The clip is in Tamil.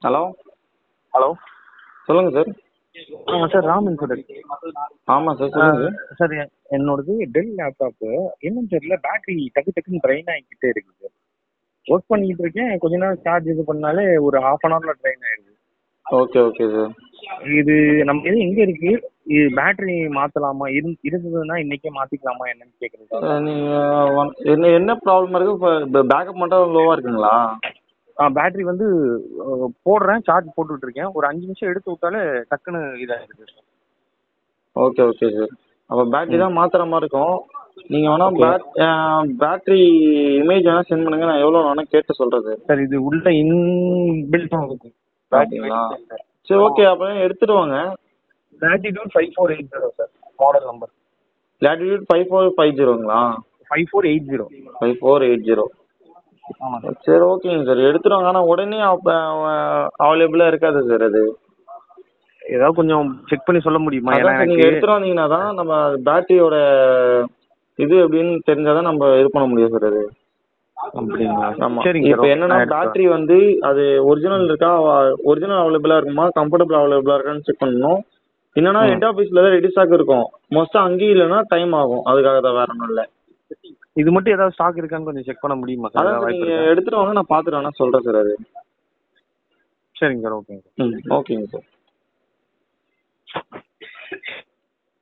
ஹலோ ஹலோ சொல்லுங்க சார் ஆ சார் ராமன் சார் ஆமாம் சார் சொல்லுங்க சார் சார் எ- என்னோடது டெல் லேப்டாப்பு என்னன்னு தெரியல பேட்டரி டக்கு டக்குன்னு ட்ரைன் ஆகிக்கிட்டே இருக்குது சார் ஒர்க் பண்ணிக்கிட்டு இருக்கேன் கொஞ்ச நேரம் சார்ஜ் இது பண்ணாலே ஒரு ஹாஃப் அன் ஹவரில் ட்ரைன் ஆயிடுது ஓகே ஓகே சார் இது நம்ம இது எங்கே இருக்கு இது பேட்டரி மாற்றலாமா இரு இருந்ததுன்னா இன்னைக்கே மாற்றிக்கலாமா என்னன்னு கேட்குறேன் சார் சார் நீங்கள் என்ன என்ன ப்ராப்ளம் இருக்குது இப்போ பேக்கப் மட்டும் லோவாக இருக்குங்களா ஆ பேட்டரி வந்து அஹ், போடுறேன் சார்ஜ் போட்டுட்டு இருக்கேன் ஒரு அஞ்சு நிமிஷம் எடுத்து விட்டாலே டக்குன்னு இதாகிடுது சார் ஓகே ஓகே சார் அப்போ பேட்டரி தான் மாற்றுற மாதிரி இருக்கும் நீங்கள் வேணால் Okay. பேட் பேட்டரி இமேஜ் வேணால் சென்ட் பண்ணுங்கள் நான் எவ்வளோ வேணால் கேட்டு சொல்கிறேன் சார் சார் இது உள்ள இன் பில்ட்டும் இருக்கும் அப்படிங்களா சரி ஓகே அப்போ எடுத்துட்டு வாங்க Latitude five four eight zero sir model number Latitude five four five ஜீரோங்களா five four eight zero five four eight zero ஆமாம் சார் சரி ஓகேங்க சார் எடுத்துட்டு வாங்க ஆனால் உடனே அவைலபிளாக இருக்காது சார் அது ஏதாவது கொஞ்சம் செக் பண்ணி சொல்ல முடியுமா ஏன்னா அதான் சார் நீங்கள் எனக்கு எடுத்துட்டு வந்தீங்கன்னா தான் நம்ம பேட்டரியோட இது எப்படின்னு தெரிஞ்சாதான் நம்ம இது பண்ண முடியும் சார் அது அப்படிங்களா ஆமா சரிங்க இப்போ என்னன்னா பேட்டரி வந்து அது ஒரிஜினல் இருக்கா ஒரிஜினல் அவைலபிளா இருக்குமா கம்ஃபர்டபுள் அவைலபிளா இருக்கான்னு செக் பண்ணணும் என்னன்னா ம். ஹெட் ஆஃபீஸ்ல தான் ரெடி ஸ்டாக் இருக்கும் மோஸ்டா அங்கேயும் இல்லைன்னா டைம் ஆகும் அதுக்காக தான் வேற ஒன்றும் இல்லை இது மட்டும் ஏதாவது ஸ்டாக் இருக்கான்னு கொஞ்சம் செக் பண்ண முடியுமா சார் அதான் ஏதாவது சார் வாய்ப்பு நீங்க இருக்கா எடுத்துட்டு வாங்க நான் பார்த்துட்டு வேணா சொல்றேன் சார் அது சரிங்க சார் ஓகேங்க ம் ஓகேங்க சார்